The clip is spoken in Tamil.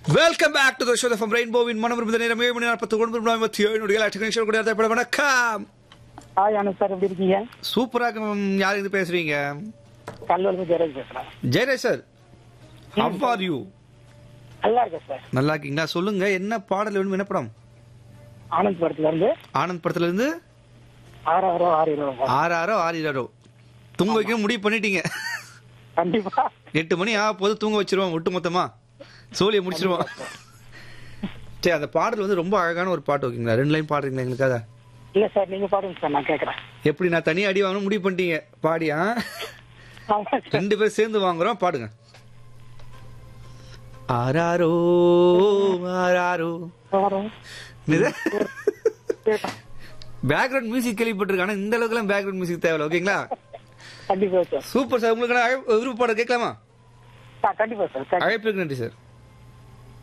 Welcome back to the show from ரெயின்போவின் மனம் இருந்த நேரம் ஏழு மணி நாற்பத்தி ஒன்பது மணி ஐம்பத்தி ஏழு நொடிகள் டெக்னிஷன் கூட ஏற்பட வணக்கம் ஹாய் அனு சார் எப்படி இருக்கீங்க சூப்பராக யார் இருந்து பேசுறீங்க கல்லூரி ஜெயராஜ் பேசுறேன் Jayaraj sir how are you நல்லா இருக்கேன் சார் நல்லா இருக்கீங்களா சொல்லுங்க என்ன பாடல் வேணும் என்ன படம் ஆனந்த் படத்துல இருந்து ஆனந்த் படத்துல இருந்து ஆறாயிரம் ஆறு இருபது ஆறு ஆறோ ஆறு ஆறோ தூங்க வைக்க முடிவு பண்ணிட்டீங்க கண்டிப்பா எட்டு மணி ஆக போது தூங்க வச்சிருவோம் ஒட்டு மொத்தமா சோழியை முடிச்சிருவோம் சரி அந்த பாடல் வந்து ரொம்ப அழகான ஒரு பாட்டு ஓகேங்களா ரெண்டு லைன் பாடுறீங்களா எங்களுக்காக இல்ல சார் நீங்க பாருங்க சார் நான் கேக்குறேன் எப்படி நான் தனியா அடி வாங்கணும் முடிவு பண்ணிட்டீங்க பாடியா ஆமா சார் ரெண்டு பேரும் சேர்ந்து வாங்குறோம் பாடுங்க ஆராரோ ஆராரோ வரோம். கேட்டேன். பேக்ரவுண்ட் மியூசிக் கேள்விப்பட்டிருக்கேன் ஆனா இந்த அளவுக்குலாம் பேக்ரவுண்ட் மியூசிக் தேவையில்ல ஓகேங்களா கண்டிப்பா சார் சூப்பர் சார் உங்களுக்கு விருப்ப பாடம் கேட்கலாமா ஆ, கண்டிப்பா சார் கேட்க- அழைப்பிற்கு நன்றி சார்